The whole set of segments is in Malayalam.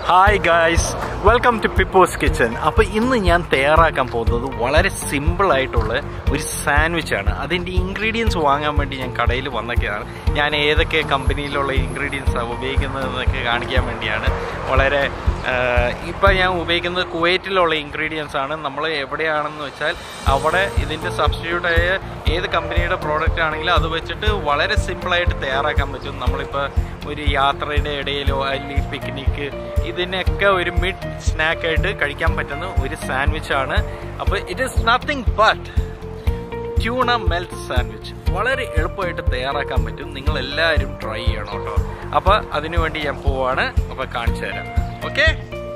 hi guys welcome to Pippo's kitchen അപ്പോൾ ഇന്ന് ഞാൻ തയ്യാറാക്കാൻ പോകുന്നത് വളരെ സിമ്പിൾ ആയിട്ടുള്ള ഒരു സാൻഡ്വിച്ചാണ് അതിൻ്റെ ഇൻഗ്രീഡിയൻസ് വാങ്ങാൻ വേണ്ടി ഞാൻ കടയിൽ വന്നൊക്കെയാണ് ഞാൻ ഏതൊക്കെ കമ്പനിയിലുള്ള ഇൻഗ്രീഡിയൻസാണ് ഉപയോഗിക്കുന്നതെന്നൊക്കെ കാണിക്കാൻ വേണ്ടിയാണ് വളരെ ഇപ്പം ഞാൻ ഉപയോഗിക്കുന്നത് കുവൈറ്റിലുള്ള ഇൻഗ്രീഡിയൻസ് ആണ് നമ്മൾ എവിടെയാണെന്ന് വെച്ചാൽ അവിടെ ഇതിൻ്റെ സബ്സ്റ്റിറ്റ്യൂട്ടായ ഏത് കമ്പനിയുടെ പ്രോഡക്റ്റ് ആണെങ്കിലും അത് വെച്ചിട്ട് വളരെ സിമ്പിളായിട്ട് തയ്യാറാക്കാൻ പറ്റും നമ്മളിപ്പോൾ ഒരു യാത്രയുടെ ഇടയിലോ അല്ലെങ്കിൽ പിക്നിക്ക് ഇതിനൊക്കെ ഒരു മിഡ് സ്നാക്കായിട്ട് കഴിക്കാൻ പറ്റുന്ന ഒരു സാൻഡ്വിച്ച് ആണ് അപ്പോൾ it is nothing but tuna melt sandwich വളരെ എളുപ്പമായിട്ട് തയ്യാറാക്കാൻ പറ്റും നിങ്ങൾ എല്ലാവരും ട്രൈ ചെയ്യണം കേട്ടോ അപ്പോൾ അതിനു വേണ്ടി ഞാൻ പോവാണ് അപ്പോൾ കാണിച്ചു തരാം ഓക്കെ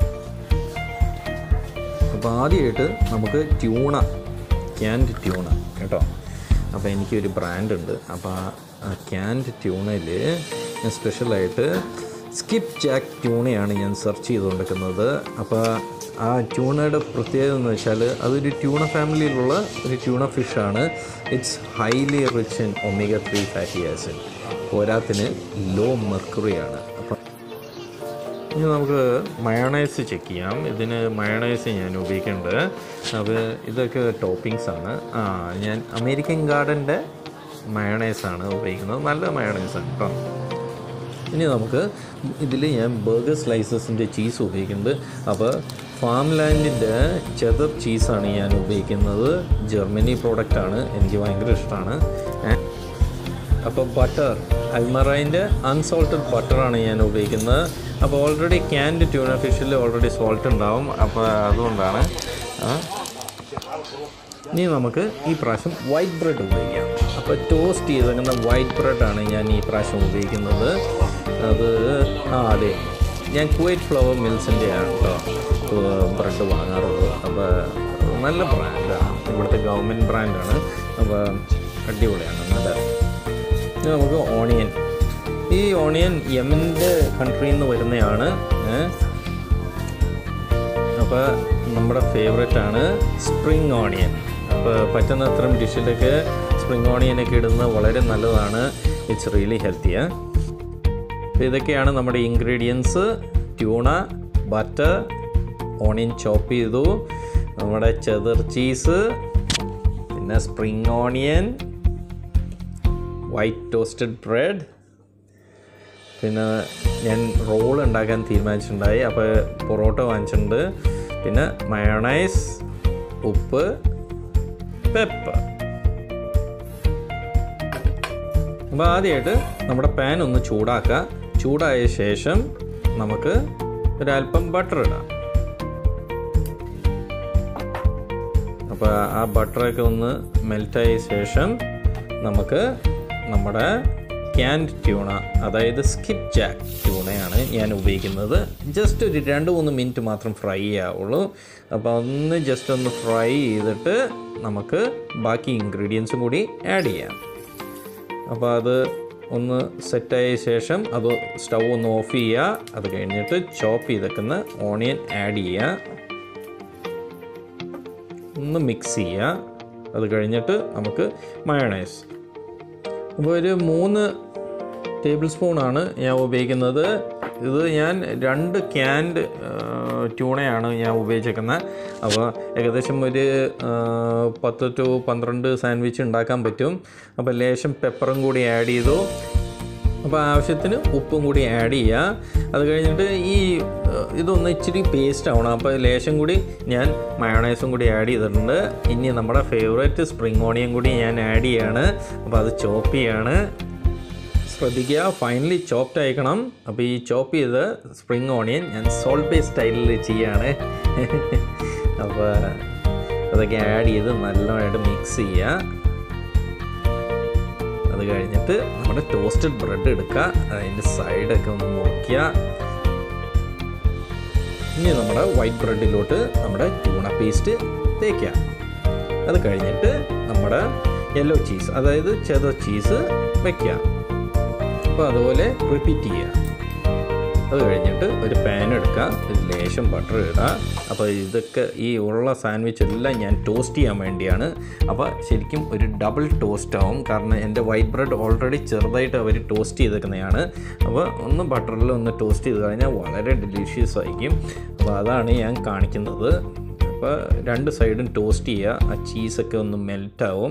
അപ്പോൾ ആദ്യമായിട്ട് നമുക്ക് ട്യൂണ ക്യാൻഡ് ട്യൂണ കേട്ടോ അപ്പോൾ എനിക്കൊരു ബ്രാൻഡ് ഉണ്ട് അപ്പോൾ ആ ക്യാൻഡ് ട്യൂണയിൽ ഞാൻ സ്പെഷ്യലായിട്ട് സ്കിപ്പ് ജാക്ക് ട്യൂണയാണ് ഞാൻ സെർച്ച് ചെയ്തുകൊണ്ടിരിക്കുന്നത് അപ്പോൾ ആ ട്യൂണയുടെ പ്രത്യേകത എന്ന് വെച്ചാൽ അതൊരു ട്യൂണ ഫാമിലിയിലുള്ള ഒരു ട്യൂണ ഫിഷാണ് it's highly rich in omega three fatty acid പോരാത്തിന് ലോ മെർക്കുറിയാണ് അപ്പം ഇനി നമുക്ക് മയണൈസ് ചെക്ക് ചെയ്യാം ഇതിന് മയണൈസ് ഞാൻ ഉപയോഗിക്കേണ്ടത് അപ്പോൾ ഇതൊക്കെ ടോപ്പിങ്സ് ആണ് ആ ഞാൻ അമേരിക്കൻ ഗാർഡൻ്റെ മയണൈസാണ് ഉപയോഗിക്കുന്നത് നല്ല മയണൈസാണ് കേട്ടോ ഇനി നമുക്ക് ഇതിൽ ഞാൻ ബർഗർ സ്ലൈസസിൻ്റെ ചീസ് ഉപയോഗിക്കുന്നുണ്ട് അപ്പോൾ ഫാം ലാൻഡിൻ്റെ ചെതർ ചീസാണ് ഞാൻ ഉപയോഗിക്കുന്നത് ജർമ്മനി പ്രോഡക്റ്റാണ് എനിക്ക് ഭയങ്കര ഇഷ്ടമാണ് അപ്പോൾ ബട്ടർ അൽമറൈൻ്റെ അൺസോൾട്ടഡ് ബട്ടറാണ് ഞാൻ ഉപയോഗിക്കുന്നത് അപ്പോൾ ഓൾറെഡി ക്യാൻഡ് ട്യൂണ ഫിഷിൽ ഓൾറെഡി സോൾട്ട് ഉണ്ടാവും അപ്പോൾ അതുകൊണ്ടാണ് ഇനി നമുക്ക് ഈ പ്രാവശ്യം വൈറ്റ് ബ്രെഡ് ഉപയോഗിക്കാം അപ്പോൾ ടോസ്റ്റ് ചെയ്തേക്കുന്ന വൈറ്റ് ബ്രെഡാണ് ഞാൻ ഈ പ്രാവശ്യം ഉപയോഗിക്കുന്നത് അത് ആ അതെ ഞാൻ കുവൈറ്റ് ഫ്ലവർ മിൽസിൻ്റെ ആണ് കേട്ടോ ബ്രെഡ് വാങ്ങാറുള്ളത് അപ്പോൾ നല്ല ബ്രാൻഡാണ് ഇവിടുത്തെ ഗവൺമെൻറ് ബ്രാൻഡാണ് അപ്പോൾ അടിപൊളിയാണ് നല്ല ഇനി നമുക്ക് ഓണിയൻ ഈ ഓണിയൻ യമൻ്റെ കൺട്രിയിൽ നിന്ന് വരുന്നതാണ് അപ്പോൾ നമ്മുടെ ഫേവറേറ്റ് ആണ് സ്പ്രിങ് ഓണിയൻ അപ്പോൾ പറ്റുന്നത്രയും ഡിഷിലൊക്കെ സ്പ്രിങ് ഓണിയനൊക്കെ ഇടുന്നത് വളരെ നല്ലതാണ് ഇറ്റ്സ് റിയലി ഹെൽത്തിയാണ് അപ്പോൾ ഇതൊക്കെയാണ് നമ്മുടെ ingredients tuna butter onion chop ചെയ്തു നമ്മുടെ ചെതർ ചീസ് പിന്നെ spring onion white toasted bread പിന്നെ ഞാൻ റോൾ ഉണ്ടാക്കാൻ തീരുമാനിച്ചിട്ടുണ്ടായി അപ്പോൾ പൊറോട്ട വാങ്ങിച്ചിട്ടുണ്ട് പിന്നെ മയോണൈസ് ഉപ്പ് പെപ്പർ അപ്പോൾ ആദ്യമായിട്ട് നമ്മുടെ പാൻ ഒന്ന് ചൂടാക്കുക ചൂടായ ശേഷം നമുക്ക് ഒരല്പം ബട്ടർ ഇടാം അപ്പോൾ ആ ബട്ടറൊക്കെ ഒന്ന് മെൽറ്റായ ശേഷം നമുക്ക് നമ്മുടെ ക്യാൻഡ് ട്യൂണ അതായത് സ്കിപ്പ് ജാക്ക് ട്യൂണയാണ് ഞാൻ ഉപയോഗിക്കുന്നത് ജസ്റ്റ് ഒരു രണ്ട് മൂന്ന് മിനിറ്റ് മാത്രം ഫ്രൈ ചെയ്യാവുള്ളൂ അപ്പോൾ ഒന്ന് ജസ്റ്റ് ഒന്ന് ഫ്രൈ ചെയ്തിട്ട് നമുക്ക് ബാക്കി ഇൻഗ്രീഡിയൻസും കൂടി ആഡ് ചെയ്യാം അപ്പോൾ അത് ഒന്ന് സെറ്റായ ശേഷം അത് സ്റ്റൗ ഒന്ന് ഓഫ് ചെയ്യുക അത് കഴിഞ്ഞിട്ട് ചോപ്പ് ചെയ്തേക്കുന്ന ഓണിയൻ ആഡ് ചെയ്യുക ഒന്ന് മിക്സ് ചെയ്യുക അത് കഴിഞ്ഞിട്ട് നമുക്ക് മയണൈസ് അപ്പോൾ ഒരു മൂന്ന് ടേബിൾ സ്പൂണാണ് ഞാൻ ഉപയോഗിക്കുന്നത് ഇത് ഞാൻ രണ്ട് ക്യാൻഡ് ട്യൂണയാണ് ഞാൻ ഉപയോഗിച്ചേക്കുന്നത് അപ്പോൾ ഏകദേശം ഒരു പത്ത് ടു പന്ത്രണ്ട് സാൻഡ്വിച്ച് ഉണ്ടാക്കാൻ പറ്റും അപ്പോൾ ലേശം പെപ്പറും കൂടി ആഡ് ചെയ്തു അപ്പോൾ ആവശ്യത്തിന് ഉപ്പും കൂടി ആഡ് ചെയ്യുക അത് കഴിഞ്ഞിട്ട് ഈ ഇതൊന്ന് ഇച്ചിരി പേസ്റ്റ് ആവണം അപ്പോൾ ലേശം കൂടി ഞാൻ മയോണൈസും കൂടി ആഡ് ചെയ്തിട്ടുണ്ട് ഇനി നമ്മുടെ ഫേവറേറ്റ് സ്പ്രിങ് ഓണിയൻ കൂടി ഞാൻ ആഡ് ചെയ്യാണ് അപ്പോൾ അത് ചോപ്പ് ചെയ്യാണ് ശ്രദ്ധിക്കുക ഫൈനലി ചോപ്ഡ് അയക്കണം അപ്പോൾ ഈ ചോപ്പ് ചെയ്ത് സ്പ്രിങ് ഓണിയൻ ഞാൻ സോൾട്ട് ബേസ് സ്റ്റൈലിൽ ചെയ്യാണ് അപ്പോൾ അതൊക്കെ ആഡ് ചെയ്ത് നല്ലതായിട്ട് മിക്സ് ചെയ്യുക അത് കഴിഞ്ഞിട്ട് നമ്മുടെ ടോസ്റ്റഡ് ബ്രെഡ് എടുക്കുക അതിൻ്റെ സൈഡൊക്കെ ഒന്ന് നോക്കിയ ഇനി നമ്മുടെ വൈറ്റ് ബ്രെഡിലോട്ട് നമ്മുടെ ട്യൂണ പേസ്റ്റ് തേക്കുക അത് കഴിഞ്ഞിട്ട് നമ്മുടെ യെല്ലോ ചീസ് അതായത് ചെതർ ചീസ് വയ്ക്കുക അപ്പോൾ അതുപോലെ റിപ്പീറ്റ് ചെയ്യുക അത് കഴിഞ്ഞിട്ട് ഒരു പാൻ എടുക്കുക ഒരു ലേശം ബട്ടർ ഇടുക അപ്പോൾ ഇതൊക്കെ ഈ ഉള്ള സാൻഡ്വിച്ച് എല്ലാം ഞാൻ ടോസ്റ്റ് ചെയ്യാൻ വേണ്ടിയാണ് അപ്പോൾ ശരിക്കും ഒരു ഡബിൾ ടോസ്റ്റ് ആവും കാരണം എൻ്റെ വൈറ്റ് ബ്രെഡ് ഓൾറെഡി ചെറുതായിട്ട് അവർ ടോസ്റ്റ് ചെയ്തേക്കുന്നതാണ് അപ്പോൾ ഒന്ന് ബട്ടറിൽ ഒന്ന് ടോസ്റ്റ് ചെയ്ത് കഴിഞ്ഞാൽ വളരെ ഡെലീഷ്യസ് ആയിരിക്കും അപ്പോൾ അതാണ് ഞാൻ കാണിക്കുന്നത് അപ്പോൾ രണ്ട് സൈഡും ടോസ്റ്റ് ചെയ്യുക ആ ചീസൊക്കെ ഒന്ന് മെൽറ്റാവും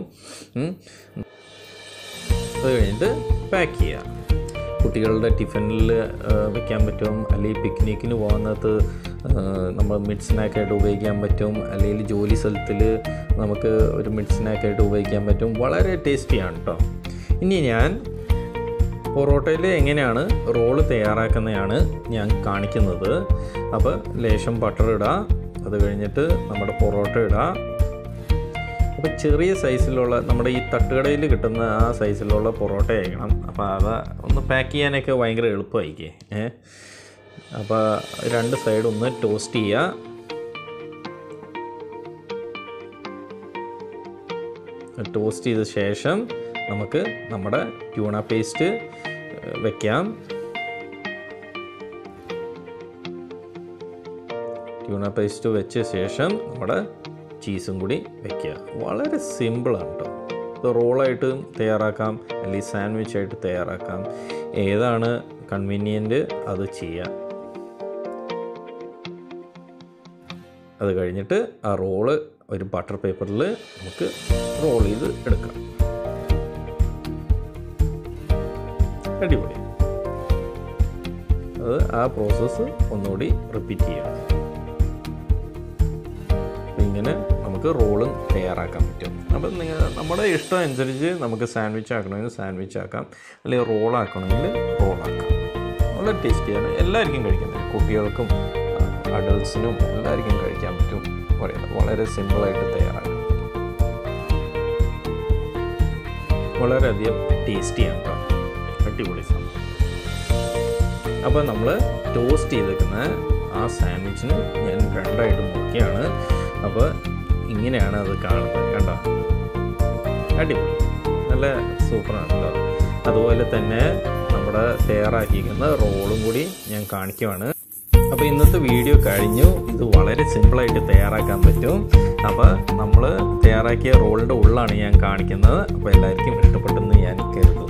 അത് കഴിഞ്ഞിട്ട് പാക്ക് ചെയ്യുക കുട്ടികളുടെ ടിഫിനിൽ വെക്കാൻ പറ്റും അല്ലെങ്കിൽ പിക്നിക്കിന് പോകുന്നത് നമ്മൾ മിഡ് സ്നാക്കായിട്ട് ഉപയോഗിക്കാൻ പറ്റും അല്ലെങ്കിൽ ജോലി സ്ഥലത്തിൽ നമുക്ക് ഒരു മിഡ് സ്നാക്കായിട്ട് ഉപയോഗിക്കാൻ പറ്റും വളരെ ടേസ്റ്റിയാണ് കേട്ടോ ഇനി ഞാൻ പൊറോട്ടയിൽ എങ്ങനെയാണ് റോള് തയ്യാറാക്കുന്നതാണ് ഞാൻ കാണിക്കുന്നത് അപ്പോൾ ലേശം ബട്ടർ ഇടുക അത് കഴിഞ്ഞിട്ട് നമ്മുടെ പൊറോട്ട ഇടുക അപ്പോൾ ചെറിയ സൈസിലുള്ള നമ്മുടെ ഈ തട്ടുകടയിൽ കിട്ടുന്ന ആ സൈസിലുള്ള പൊറോട്ട ആയിരിക്കണം അപ്പോൾ അത് ഒന്ന് പാക്ക് ചെയ്യാനൊക്കെ ഭയങ്കര എളുപ്പമായിരിക്കേ ഏ അപ്പോൾ രണ്ട് സൈഡ് ഒന്ന് ടോസ്റ്റ് ചെയ്യുക ടോസ്റ്റ് ചെയ്ത ശേഷം നമുക്ക് നമ്മുടെ ട്യൂണ പേസ്റ്റ് വെക്കാം ട്യൂണ പേസ്റ്റ് വെച്ച ശേഷം നമ്മുടെ ചീസും കൂടി വെക്കുക വളരെ സിമ്പിളാണ് കേട്ടോ ഇത് റോളായിട്ട് തയ്യാറാക്കാം അല്ലെങ്കിൽ സാൻഡ്വിച്ച് ആയിട്ട് തയ്യാറാക്കാം ഏതാണ് കൺവീനിയൻറ്റ് അത് ചെയ്യാം അത് കഴിഞ്ഞിട്ട് ആ റോള് ഒരു ബട്ടർ പേപ്പറിൽ നമുക്ക് റോൾ ചെയ്ത് എടുക്കാം അടിപൊളി അത് ആ പ്രോസസ്സ് ഒന്നുകൂടി റിപ്പീറ്റ് ചെയ്യാം ഇങ്ങനെ നമുക്ക് റോളും തയ്യാറാക്കാൻ പറ്റും അപ്പം നിങ്ങൾ നമ്മുടെ ഇഷ്ടം അനുസരിച്ച് നമുക്ക് സാൻഡ്വിച്ച് ആക്കണമെങ്കിൽ സാൻഡ്വിച്ച് ആക്കാം അല്ലെങ്കിൽ റോൾ ആക്കണമെങ്കിൽ റോൾ ആക്കാം വളരെ ടേസ്റ്റിയാണ് എല്ലാവർക്കും കഴിക്കാൻ പറ്റും കുട്ടികൾക്കും അഡൾട്ട്സിനും എല്ലാവർക്കും കഴിക്കാൻ പറ്റും വളരെ വളരെ സിമ്പിളായിട്ട് തയ്യാറാക്കാം വളരെയധികം ടേസ്റ്റിയാണ് കേട്ടോ അടിപൊളി സംഭവം അപ്പോൾ നമ്മൾ ടോസ്റ്റ് ചെയ്തേക്കുന്ന ആ സാൻഡ്വിച്ചിന് ഞാൻ രണ്ടായിട്ട് മുറിക്കുകയാണ് അപ്പോൾ ഇങ്ങനെയാണ് അത് കാണുന്നത് കണ്ടോ അടിപൊളി നല്ല സൂപ്പറാണ് കേട്ടോ അതുപോലെ തന്നെ നമ്മുടെ തയ്യാറാക്കിയിരിക്കുന്ന റോളും കൂടി ഞാൻ കാണിക്കുവാണ് അപ്പോൾ ഇന്നത്തെ വീഡിയോ കഴിഞ്ഞു ഇത് വളരെ സിമ്പിളായിട്ട് തയ്യാറാക്കാൻ പറ്റും അപ്പോൾ നമ്മൾ തയ്യാറാക്കിയ റോളിൻ്റെ ഉള്ളാണ് ഞാൻ കാണിക്കുന്നത് അപ്പോൾ എല്ലാവർക്കും ഇഷ്ടപ്പെട്ടെന്ന് ഞാൻ കരുതുന്നു